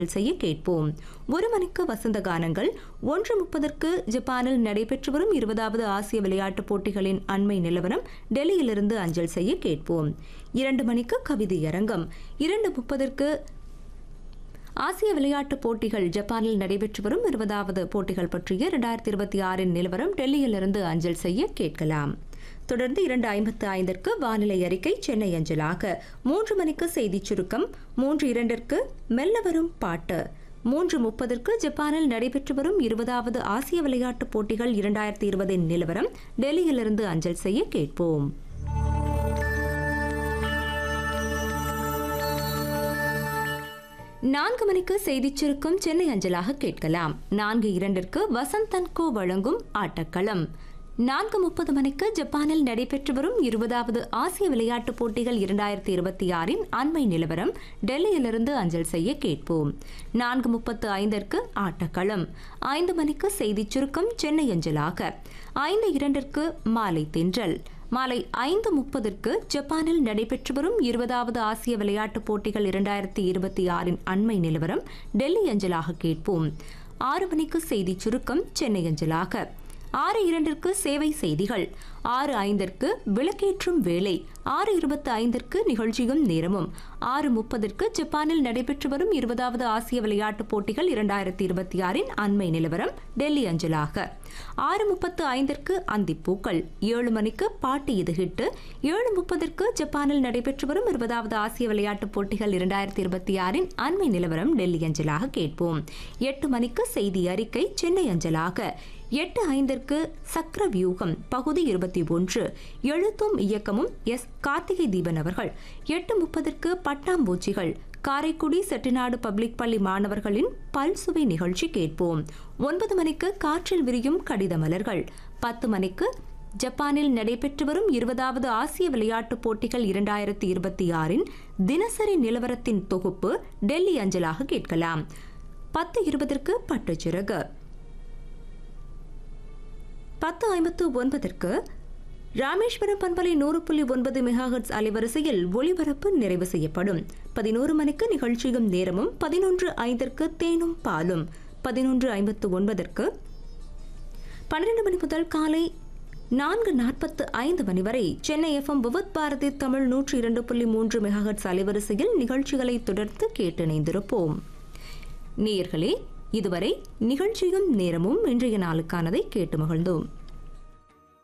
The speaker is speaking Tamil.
செய்ய கேட்போம் ஒரு மணிக்கு வசந்த கானங்கள் ஒன்று முப்பதற்கு ஜப்பானில் நடைபெற்று வரும் இருபதாவது ஆசிய விளையாட்டுப் போட்டிகளின் அண்மை நிலவரம் டெல்லியிலிருந்து அஞ்சல் செய்ய கேட்போம் இரண்டு மணிக்கு கவிதை அரங்கம் இரண்டு முப்பதற்கு ஆசிய விளையாட்டுப் போட்டிகள் ஜப்பானில் நடைபெற்று வரும் இருபதாவது போட்டிகள் பற்றிய இரண்டாயிரத்தி இருபத்தி ஆறின் நிலவரம் டெல்லியிலிருந்து அஞ்சல் செய்ய கேட்கலாம் தொடர்ந்து இரண்டு ஐம்பத்து ஐந்திற்கு வானிலை அறிக்கை சென்னை அஞ்சலாக மூன்று மணிக்கு செய்திச் சுருக்கம் மூன்று இரண்டிற்கு மெல்ல வரும் பாட்டு மூன்று முப்பதற்கு ஜப்பானில் நடைபெற்று வரும் இருபதாவது ஆசிய விளையாட்டுப் போட்டிகள் இரண்டாயிரத்தி இருபதின் நிலவரம் டெல்லியிலிருந்து அஞ்சல் செய்ய கேட்போம் நான்கு மணிக்கு செய்திச் சுருக்கம் சென்னை அஞ்சலாக கேட்கலாம் நான்கு இரண்டிற்கு வசந்தன்கோ வழங்கும் ஆட்டக்களம் நான்கு முப்பது மணிக்கு ஜப்பானில் நடைபெற்று வரும் இருபதாவது ஆசிய விளையாட்டுப் போட்டிகள் இரண்டாயிரத்தி இருபத்தி ஆறின் அண்மை நிலவரம் டெல்லியிலிருந்து அஞ்சல் செய்ய கேட்போம் நான்கு முப்பத்து ஐந்திற்கு ஆட்டக்களம் ஐந்து மணிக்கு செய்திச் சுருக்கம் சென்னை அஞ்சலாக ஐந்து இரண்டிற்கு மாலை தென்றல் மாலை ஐந்து முப்பதற்கு ஜப்பானில் நடைபெற்று வரும் இருபதாவது ஆசிய விளையாட்டுப் போட்டிகள் இரண்டாயிரத்தி இருபத்தி ஆறின் அண்மை நிலவரம் டெல்லி அஞ்சலாக கேட்போம் ஆறு மணிக்கு செய்திச் சுருக்கம் சென்னை அஞ்சலாக ஆறு இரண்டிற்கு சேவை செய்திகள் ஆறு ஐந்திற்கு விளக்கேற்றும் வேலை ஆறு இருபத்தி ஐந்திற்கு நிகழ்ச்சியும் நேரமும் ஆறு முப்பதற்கு ஜப்பானில் நடைபெற்று வரும் இருபதாவது ஆசிய விளையாட்டுப் போட்டிகள் இரண்டாயிரத்தி இருபத்தி ஆறின் அண்மை நிலவரம் டெல்லி அஞ்சலாக ஆறு முப்பத்து ஐந்திற்கு அந்திப்பூக்கள் ஏழு மணிக்கு பாட்டு இது ஹிட்டு ஏழு முப்பதற்கு ஜப்பானில் நடைபெற்று வரும் இருபதாவது ஆசிய விளையாட்டுப் போட்டிகள் இரண்டாயிரத்தி இருபத்தி ஆறின் அண்மை நிலவரம் டெல்லி அஞ்சலாக கேட்போம் எட்டு மணிக்கு செய்தி அறிக்கை சென்னை அஞ்சலாக எட்டு ஐந்திற்கு சக்கர வியூகம் பகுதி இருபத்தி ஒன்று எழுத்தும் இயக்கமும் எஸ் கார்த்திகை தீபன் அவர்கள் எட்டு முப்பதற்கு பட்டாம்பூச்சிகள் காரைக்குடி செட்டிநாடு பப்ளிக் பள்ளி மாணவர்களின் பல்சுவை நிகழ்ச்சி கேட்போம் ஒன்பது மணிக்கு காற்றில் விரியும் கடித மலர்கள் பத்து மணிக்கு ஜப்பானில் நடைபெற்று வரும் இருபதாவது ஆசிய விளையாட்டுப் போட்டிகள் இரண்டாயிரத்தி இருபத்தி ஆறின் தினசரி நிலவரத்தின் தொகுப்பு டெல்லி அஞ்சலாக கேட்கலாம் பத்து இருபதற்கு பட்டுச்சிறகு பத்து ஐம்பத்து ஒன்பதற்கு ராமேஸ்வரம் பண்பலை நூறு புள்ளி ஒன்பது மெகாஹர்ட்ஸ் அலைவரிசையில் ஒளிபரப்பு நிறைவு செய்யப்படும் பதினோரு மணிக்கு நிகழ்ச்சியும் நேரமும் பதினொன்று ஐந்திற்கு தேனும் பாலும் பதினொன்று ஐம்பத்து ஒன்பதற்கு பன்னிரண்டு மணி முதல் காலை நான்கு நாற்பத்து ஐந்து மணி வரை சென்னை எஃப்எம் விவத் பாரதி தமிழ் நூற்றி இரண்டு புள்ளி மூன்று மெகாஹர்ட்ஸ் அலைவரிசையில் நிகழ்ச்சிகளை தொடர்ந்து கேட்டிணைந்திருப்போம் நேயர்களே இதுவரை நிகழ்ச்சியும் நேரமும் இன்றைய நாளுக்கானதை கேட்டு மகிழ்ந்தோம்